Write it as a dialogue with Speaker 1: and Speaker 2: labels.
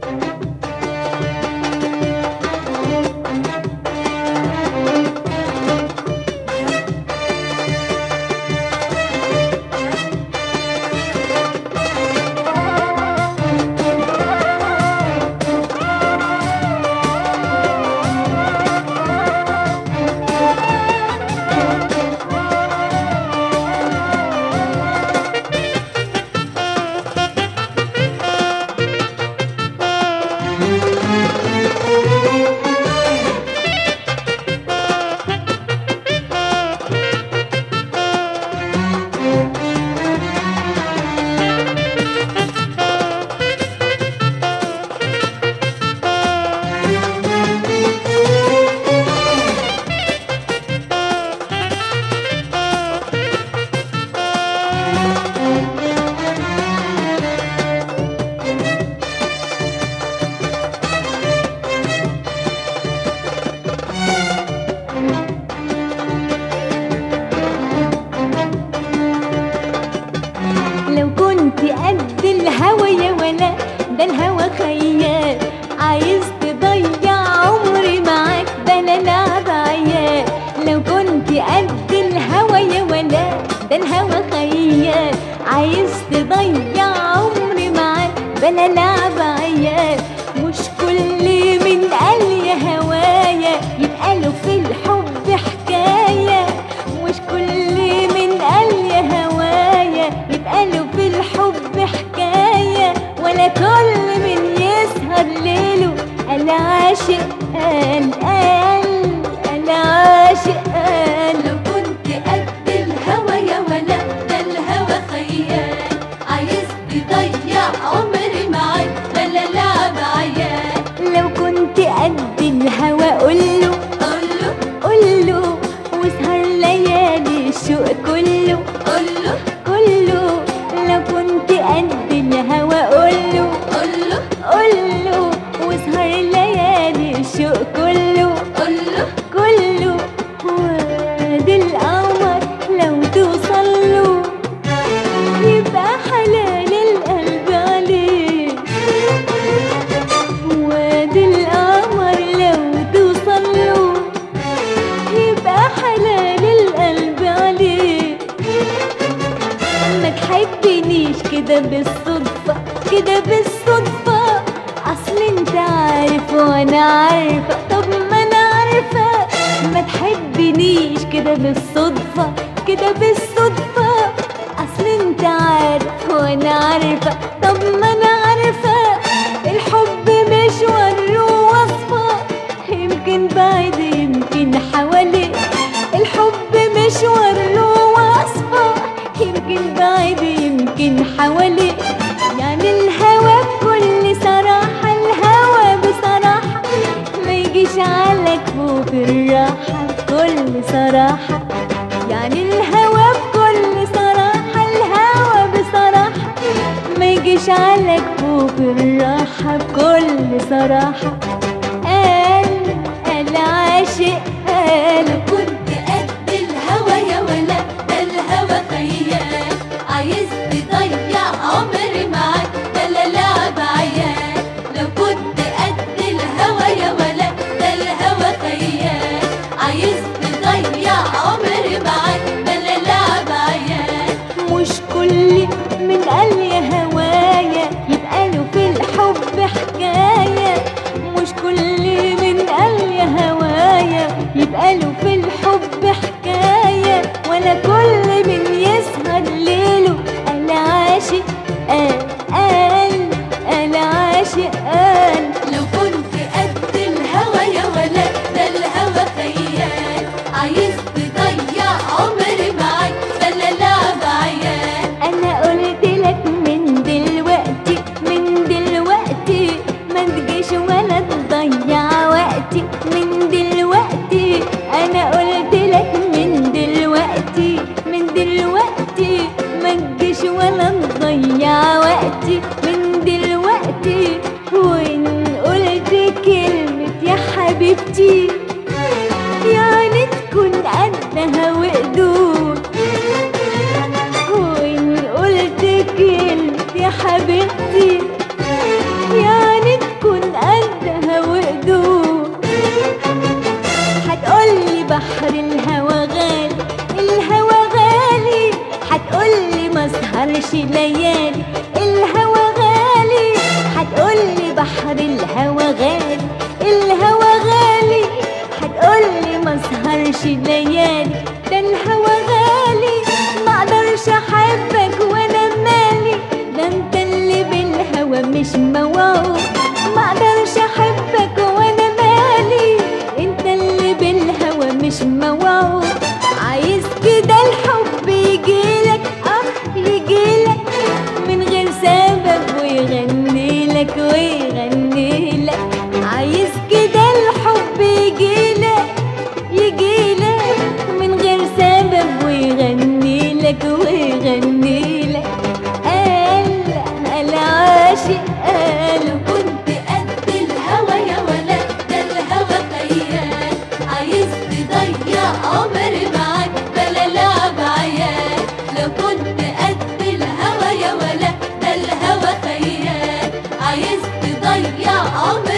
Speaker 1: لو كنت قد الهوى يا ولا ده الهوى خيال عايز تضيع عمري معاك ده انا لعب عيال لو كنت قد الهوى يا ولا ده الهوى خيال عايز تضيع عمري معاك ده انا لعب عيال مش كل من قال يا هوايا يبقى له في الحب حكايه مش كل من قال يا هوايا يبقى له في الحب حكاية ولا كل من يسهر ليله أنا عاشق قال قال أنا عاشق قال
Speaker 2: لو كنت قد الهوى يا ولا ده الهوى خيال عايز تضيع عمري معاك بلا لعب عيال
Speaker 1: لو كنت قد الهوى قوله
Speaker 2: قوله
Speaker 1: قوله واسهر ليالي الشوق كله
Speaker 2: قوله
Speaker 1: كله لو كنت قد الهوى قوله
Speaker 2: قوله
Speaker 1: قوله واسهر ليالي الشوق كله
Speaker 2: قوله
Speaker 1: كله وادي القمر لو توصل له يبقى حلال القلب عليه وادي القمر لو توصل له يبقى حلال القلب عليه ما تحبنيش كده بالصدفة كده بالصدفة أصل انت عارف وانا عارفة طب ما انا عارفة ما تحبنيش كده بالصدفة كده بالصدفة أصل انت عارف وانا عارفة طب ما انا عارفة الحب مشوار ووصفة يمكن بعيد يمكن حواليك الحب مشوار له وصفة يمكن بعيد يمكن حواليك يعني الهوى بكل صراحة الهوى بصراحة ما يجيش على كفوف الراحة بكل صراحة يعني الهوى بكل صراحة الهوى بصراحة ما يجيش على كفوف الراحة بكل صراحة قال قال عاشق قال
Speaker 2: كنت قد الهوى يا ولا ده الهوى خيال عايز تضيع عمري معاك بلا لعب عيال لو كنت قد الهوى يا ولا ده الهوى خيال عايز تضيع عمري معاك بلا لعب عيال
Speaker 1: مش كل من قال يا هوايا يبقى له في الحب حكاية مش سهر الهوى غالي الهوى غالي هتقولي ما اسهرش ليالي ده الهوى غالي ما اقدرش احبك وانا مالي ده انت اللي بالهوى مش موعود ما اقدرش احبك وانا مالي انت اللي بالهوى مش موعود عايز كده الحب يجيلك اه يجيلك من غير سبب ويغني لك ويغني لك عايز كده الحب يجيلك يجيلك من غير سبب ويغني لك ويغني لك قال قال عاشق قال
Speaker 2: كنت قد الهوى يا ولد ده الهوى خيال عايز تضيع عمري معاك بلا لعب عيال لو كنت قد الهوى يا ولد ده الهوى خيال عايز تضيع عمري